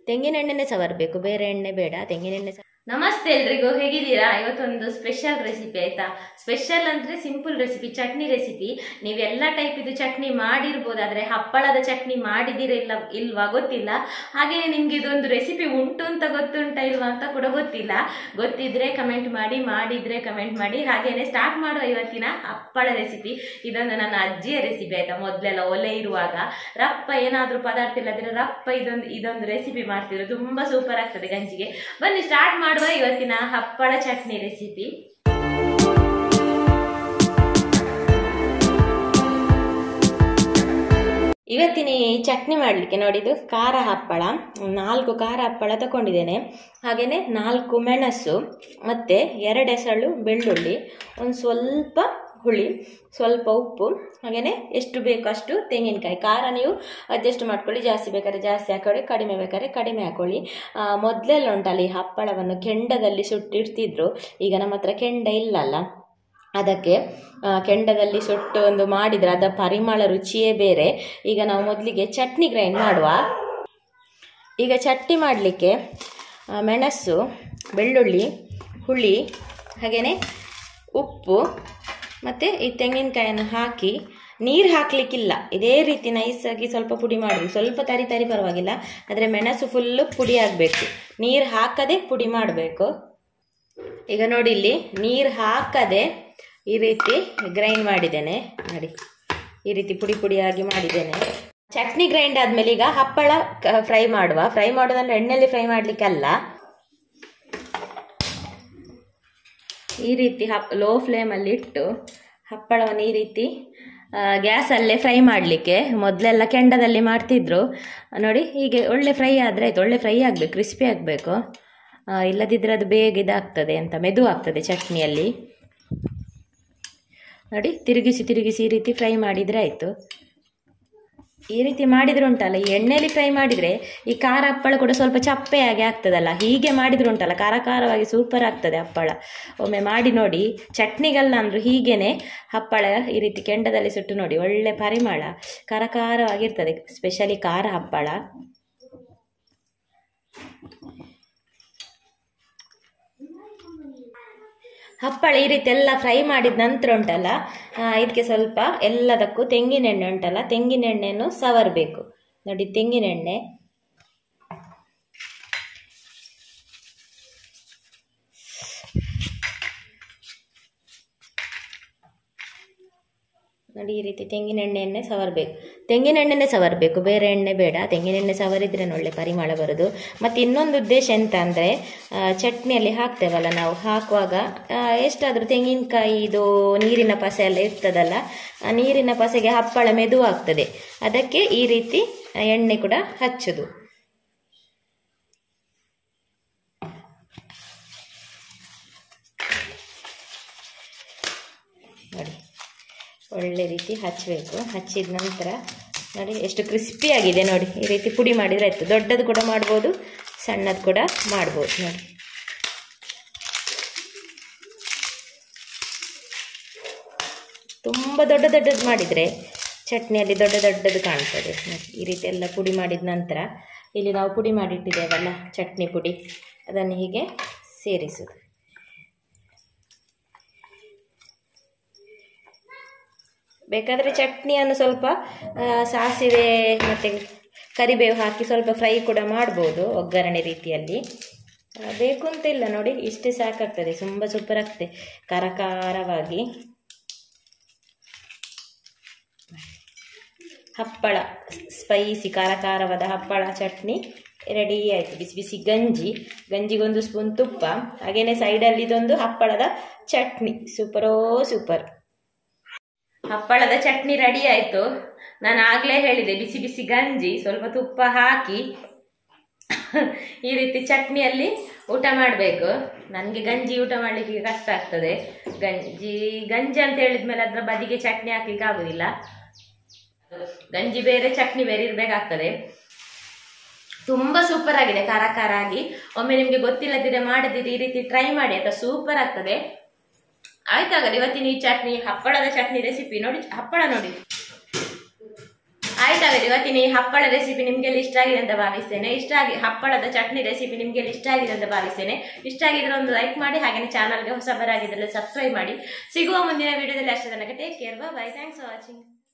ತೆಂಗಿನ ಎಣ್ಣೆನೇ ಸವರಬೇಕು ಬೇರೆ ಎಣ್ಣೆ ಬೇಡ ತೆಂಗಿನ ಎಣ್ಣೆ ಸ- ನಮಸ್ತೆ ಎಲ್ರಿಗೂ ಹೇಗಿದ್ದೀರಾ ಇವತ್ತೊಂದು ಸ್ಪೆಷಲ್ ರೆಸಿಪಿ ಆಯ್ತಾ ಸ್ಪೆಷಲ್ ಅಂದ್ರೆ ಸಿಂಪಲ್ ರೆಸಿಪಿ ಚಟ್ನಿ ರೆಸಿಪಿ ನೀವೆಲ್ಲ ಟೈಪ್ ಇದು ಚಟ್ನಿ ಮಾಡಿರ್ಬೋದು ಆದ್ರೆ ಹಪ್ಪಳದ ಚಟ್ನಿ ಮಾಡಿದಿರ ಇಲ್ಲ ಇಲ್ವಾ ಗೊತ್ತಿಲ್ಲ ಹಾಗೇನೆ ನಿಮ್ಗೆ ಇದೊಂದು ರೆಸಿಪಿ ಉಂಟು ಅಂತ ಗೊತ್ತುಂಟ ಇಲ್ವಾ ಅಂತ ಕೂಡ ಗೊತ್ತಿಲ್ಲ ಗೊತ್ತಿದ್ರೆ ಕಮೆಂಟ್ ಮಾಡಿ ಮಾಡಿದ್ರೆ ಕಮೆಂಟ್ ಮಾಡಿ ಹಾಗೇನೆ ಸ್ಟಾರ್ಟ್ ಮಾಡುವ ಇವತ್ತಿನ ಹಪ್ಪಳ ರೆಸಿಪಿ ಇದೊಂದು ನನ್ನ ಅಜ್ಜಿಯ ರೆಸಿಪಿ ಆಯ್ತಾ ಮೊದಲೆಲ್ಲ ಒಲೆ ಇರುವಾಗ ರಪ್ಪ ಏನಾದ್ರೂ ಪದಾರ್ಥ ಇಲ್ಲದ್ರೆ ರಪ್ಪ ಇದೊಂದು ಇದೊಂದು ರೆಸಿಪಿ ಮಾಡ್ತಿದ್ರು ತುಂಬಾ ಸೂಪರ್ ಆಗ್ತದೆ ಗಂಜಿಗೆ ಬನ್ನಿ ಸ್ಟಾರ್ಟ್ ಮಾಡುವ ಇವತ್ತಿನ ಹಪ್ಪಳ ಚಟ್ನಿ ರೆಸಿಪಿ ಇವತ್ತಿನ ಈ ಚಟ್ನಿ ಮಾಡಲಿಕ್ಕೆ ನೋಡಿದ್ದು ಖಾರ ಹಪ್ಪಳ ನಾಲ್ಕು ಖಾರ ಹಪ್ಪಳ ತಗೊಂಡಿದ್ದೇನೆ ಹಾಗೆಯೇ ನಾಲ್ಕು ಮೆಣಸು ಮತ್ತು ಎರಡು ಎಸಳು ಬೆಳ್ಳುಳ್ಳಿ ಒಂದು ಸ್ವಲ್ಪ ಹುಳಿ ಸ್ವಲ್ಪ ಉಪ್ಪು ಹಾಗೆಯೇ ಎಷ್ಟು ಬೇಕು ಅಷ್ಟು ತೆಂಗಿನಕಾಯಿ ಖಾರ ನೀವು ಅಡ್ಜಸ್ಟ್ ಮಾಡ್ಕೊಳ್ಳಿ ಜಾಸ್ತಿ ಬೇಕಾದ್ರೆ ಜಾಸ್ತಿ ಹಾಕೊಳ್ಳಿ ಕಡಿಮೆ ಬೇಕಾದ್ರೆ ಕಡಿಮೆ ಹಾಕೊಳ್ಳಿ ಮೊದಲೆಲ್ಲ ಉಂಟಲ್ಲ ಈ ಹಪ್ಪಳವನ್ನು ಕೆಂಡದಲ್ಲಿ ಸುಟ್ಟಿಡ್ತಿದ್ರು ಈಗ ನಮ್ಮ ಹತ್ರ ಕೆಂಡ ಇಲ್ಲಲ್ಲ ಅದಕ್ಕೆ ಆ, ಕೆಂಡದಲ್ಲಿ ಸುಟ್ಟು ಒಂದು ಮಾಡಿದರೆ ಅದರ ಪರಿಮಳ ರುಚಿಯೇ ಬೇರೆ ಈಗ ನಾವು ಮೊದಲಿಗೆ ಚಟ್ನಿ ಗ್ರೈಂಡ್ ಮಾಡುವ ಈಗ ಚಟ್ನಿ ಮಾಡಲಿಕ್ಕೆ ಮೆಣಸು ಬೆಳ್ಳುಳ್ಳಿ ಹುಳಿ ಹಾಗೆಯೇ ಉಪ್ಪು ಮತ್ತು ಈ ತೆಂಗಿನಕಾಯನ್ನು ಹಾಕಿ ನೀರು ಹಾಕಲಿಕ್ಕಿಲ್ಲ ಇದೇ ರೀತಿ ನೈಸಾಗಿ ಸ್ವಲ್ಪ ಪುಡಿ ಮಾಡಬೇಕು ಸ್ವಲ್ಪ ತರಿ ತರಿ ಪರವಾಗಿಲ್ಲ ಆದರೆ ಮೆಣಸು ಫುಲ್ಲು ಪುಡಿ ಆಗಬೇಕು ನೀರು ಹಾಕದೆ ಪುಡಿ ಮಾಡಬೇಕು ಈಗ ನೋಡಿ ಇಲ್ಲಿ ನೀರು ಹಾಕದೆ ಈ ರೀತಿ ಗ್ರೈಂಡ್ ಮಾಡಿದ್ದೇನೆ ನೋಡಿ ಈ ರೀತಿ ಪುಡಿ ಪುಡಿಯಾಗಿ ಮಾಡಿದ್ದೇನೆ ಚಟ್ನಿ ಗ್ರೈಂಡ್ ಆದ್ಮೇಲೆ ಈಗ ಹಪ್ಪಳ ಫ್ರೈ ಮಾಡುವ ಫ್ರೈ ಮಾಡೋದಂದ್ರೆ ಎಣ್ಣೆಯಲ್ಲಿ ಫ್ರೈ ಮಾಡ್ಲಿಕ್ಕಲ್ಲ ಈ ರೀತಿ ಹಪ್ ಲೋ ಫ್ಲೇಮಲ್ಲಿ ಇಟ್ಟು ಹಪ್ಪಳವನ್ನು ಈ ರೀತಿ ಗ್ಯಾಸಲ್ಲೇ ಫ್ರೈ ಮಾಡಲಿಕ್ಕೆ ಮೊದಲೆಲ್ಲ ಕೆಂಡದಲ್ಲಿ ಮಾಡ್ತಿದ್ರು ನೋಡಿ ಹೀಗೆ ಒಳ್ಳೆ ಫ್ರೈ ಆದರೆ ಆಯ್ತು ಒಳ್ಳೆ ಫ್ರೈ ಆಗಬೇಕು ಕ್ರಿಸ್ಪಿ ಆಗಬೇಕು ಇಲ್ಲದಿದ್ದರೆ ಅದು ಬೇಗ ಇದಾಗ್ತದೆ ಅಂತ ಮೆದು ಆಗ್ತದೆ ಚಟ್ನಿಯಲ್ಲಿ ನೋಡಿ ತಿರುಗಿಸಿ ತಿರುಗಿಸಿ ಈ ರೀತಿ ಫ್ರೈ ಮಾಡಿದರೆ ಆಯಿತು ಈ ರೀತಿ ಮಾಡಿದ್ರೆ ಉಂಟಲ್ಲ ಈ ಎಣ್ಣೆಯಲ್ಲಿ ಫ್ರೈ ಮಾಡಿದರೆ ಈ ಖಾರ ಹಪ್ಪಳ ಕೂಡ ಸ್ವಲ್ಪ ಚಪ್ಪೆಯಾಗಿ ಆಗ್ತದಲ್ಲ ಹೀಗೆ ಮಾಡಿದ್ರೆ ಉಂಟಲ್ಲ ಖಾರ ಖಾರವಾಗಿ ಸೂಪರ್ ಆಗ್ತದೆ ಹಪ್ಪಳ ಒಮ್ಮೆ ಮಾಡಿ ನೋಡಿ ಚಟ್ನಿಗಲ್ಲ ಅಂದರೂ ಹೀಗೇನೆ ಹಪ್ಪಳ ಈ ರೀತಿ ಕೆಂಡದಲ್ಲಿ ಸುಟ್ಟು ನೋಡಿ ಒಳ್ಳೆ ಪರಿಮಳ ಖಾರ ಖಾರವಾಗಿರ್ತದೆ ಸ್ಪೆಷಲಿ ಖಾರ ಹಪ್ಪಳ ಹಪ್ಪಳ ಈ ರೀತಿ ಎಲ್ಲ ಫ್ರೈ ಮಾಡಿದ ನಂತರ ಉಂಟಲ್ಲ ಆ, ಇದಕ್ಕೆ ಸ್ವಲ್ಪ ಎಲ್ಲದಕ್ಕೂ ತೆಂಗಿನೆಣ್ಣೆ ಉಂಟಲ್ಲ ತೆಂಗಿನೆಣ್ಣೆಯನ್ನು ಸವರಬೇಕು ನೋಡಿ ತೆಂಗಿನೆಣ್ಣೆ ನೋಡಿ ಈ ರೀತಿ ತೆಂಗಿನೆಣ್ಣೆಯನ್ನೇ ಸವರಬೇಕು ತೆಂಗಿನೆಣ್ಣೆನೇ ಸವರಬೇಕು ಬೇರೆ ಎಣ್ಣೆ ಬೇಡ ತೆಂಗಿನೆಣ್ಣೆ ಸವರಿದ್ರೆ ಒಳ್ಳೆ ಪರಿಮಳ ಬರೋದು ಮತ್ತು ಇನ್ನೊಂದು ಉದ್ದೇಶ ಎಂತ ಅಂದರೆ ಚಟ್ನಿಯಲ್ಲಿ ಹಾಕ್ತೇವಲ್ಲ ನಾವು ಹಾಕುವಾಗ ಆ, ಎಷ್ಟಾದರೂ ತೆಂಗಿನಕಾಯಿ ಇದು ನೀರಿನ ಪಸೆ ಎಲ್ಲ ಇರ್ತದಲ್ಲ ಆ ನೀರಿನ ಪಸೆಗೆ ಹಪ್ಪಳ ಮೆದುವಾಗ್ತದೆ ಅದಕ್ಕೆ ಈ ರೀತಿ ಎಣ್ಣೆ ಕೂಡ ಹಚ್ಚೋದು ನೋಡಿ ಒಳ್ಳೆ ರೀತಿ ಹಚ್ಚಬೇಕು ಹಚ್ಚಿದ ನಂತರ ನೋಡಿ ಎಷ್ಟು ಕ್ರಿಸ್ಪಿ ಆಗಿದೆ ನೋಡಿ ಈ ರೀತಿ ಪುಡಿ ಮಾಡಿದರೆ ಆಯಿತು ದೊಡ್ಡದು ಕೂಡ ಮಾಡ್ಬೋದು ಸಣ್ಣದು ಕೂಡ ಮಾಡ್ಬೋದು ನೋಡಿ ತುಂಬ ದೊಡ್ಡ ದೊಡ್ಡದು ಮಾಡಿದರೆ ಚಟ್ನಿಯಲ್ಲಿ ದೊಡ್ಡ ದೊಡ್ಡದು ಕಾಣ್ತದೆ ನೋಡಿ ಈ ರೀತಿ ಎಲ್ಲ ಪುಡಿ ಮಾಡಿದ ನಂತರ ಇಲ್ಲಿ ನಾವು ಪುಡಿ ಮಾಡಿಟ್ಟಿದ್ದೇವಲ್ಲ ಚಟ್ನಿ ಪುಡಿ ಅದನ್ನು ಹೀಗೆ ಸೇರಿಸೋದು ಬೇಕಾದರೆ ಚಟ್ನಿಯನ್ನು ಸ್ವಲ್ಪ ಆ, ಸಾಸಿವೆ ಮತ್ತು ಕರಿಬೇವು ಹಾಕಿ ಸ್ವಲ್ಪ ಫ್ರೈ ಕೂಡ ಮಾಡ್ಬೋದು ಒಗ್ಗರಣೆ ರೀತಿಯಲ್ಲಿ ಆ, ಬೇಕು ಅಂತ ಇಲ್ಲ ನೋಡಿ ಇಷ್ಟೇ ಸಾಕಾಗ್ತದೆ ತುಂಬ ಸೂಪರ್ ಆಗ್ತದೆ ಖಾರ ಖಾರವಾಗಿ ಹಪ್ಪಳ ಸ್ಪೈಸಿ ಖಾರ ಖಾರವಾದ ಹಪ್ಪಳ ಚಟ್ನಿ ರೆಡಿ ಆಯಿತು ಬಿಸಿ ಬಿಸಿ ಗಂಜಿ ಗಂಜಿಗೊಂದು ಸ್ಪೂನ್ ತುಪ್ಪ ಹಾಗೆಯೇ ಸೈಡಲ್ಲಿ ಇದೊಂದು ಹಪ್ಪಳದ ಚಟ್ನಿ ಸೂಪರೋ ಸೂಪರ್ ಹಪ್ಪಳದ ಚಟ್ನಿ ರೆಡಿ ಆಯ್ತು ನಾನು ಆಗ್ಲೇ ಹೇಳಿದೆ ಬಿಸಿ ಬಿಸಿ ಗಂಜಿ ಸ್ವಲ್ಪ ತುಪ್ಪ ಹಾಕಿ ಈ ರೀತಿ ಚಟ್ನಿಯಲ್ಲಿ ಊಟ ಮಾಡಬೇಕು ನನಗೆ ಗಂಜಿ ಊಟ ಮಾಡಲಿಕ್ಕೆ ಕಷ್ಟ ಆಗ್ತದೆ ಗಂಜಿ ಗಂಜಿ ಅಂತ ಹೇಳಿದ್ಮೇಲೆ ಅದರ ಬದಿಗೆ ಚಟ್ನಿ ಹಾಕ್ಲಿಕ್ಕೆ ಆಗುದಿಲ್ಲ ಗಂಜಿ ಬೇರೆ ಚಟ್ನಿ ಬೇರೆ ಇರಬೇಕಾಗ್ತದೆ ತುಂಬಾ ಸೂಪರ್ ಆಗಿದೆ ಖಾರ ಖಾರ ಆಗಿ ಒಮ್ಮೆ ನಿಮ್ಗೆ ಗೊತ್ತಿಲ್ಲದಿದ್ರೆ ಮಾಡದಿದ್ರೆ ಈ ರೀತಿ ಟ್ರೈ ಮಾಡಿ ಆಯ್ತಾ ಸೂಪರ್ ಆಗ್ತದೆ ಆಯ್ತಾಗಲ್ಲ ಇವತ್ತಿನ ಈ ಚಟ್ನಿ ಹಪ್ಪಳದ ಚಟ್ನಿ ರೆಸಿಪಿ ನೋಡಿ ಹಪ್ಪಳ ನೋಡಿ ಆಯ್ತಾ ಹಾಗಾದ್ರೆ ಇವತ್ತಿನ ಈ ಹಪ್ಪಳ ರೆಸಿಪಿ ನಿಮ್ಗೆಲ್ಲ ಇಷ್ಟ ಆಗಿದೆ ಅಂತ ಭಾವಿಸ್ತೇನೆ ಇಷ್ಟ ಆಗಿ ಹಪ್ಪಳದ ಚಟ್ನಿ ರೆಸಿಪಿ ನಿಮ್ಗೆಲ್ಲ ಇಷ್ಟ ಆಗಿದೆ ಅಂತ ಭಾವಿಸ್ತೇನೆ ಇಷ್ಟ ಆಗಿದ್ರೆ ಒಂದು ಲೈಕ್ ಮಾಡಿ ಹಾಗೆ ಚಾನಲ್ಗೆ ಹೊಸಬರಾಗಿದ್ದರೆ ಸಬ್ಸ್ಕ್ರೈಬ್ ಮಾಡಿ ಸಿಗುವ ಮುಂದಿನ ವಿಡಿಯೋದಲ್ಲಿ ಅಷ್ಟೇ ತನಕ take care bye thanks for watching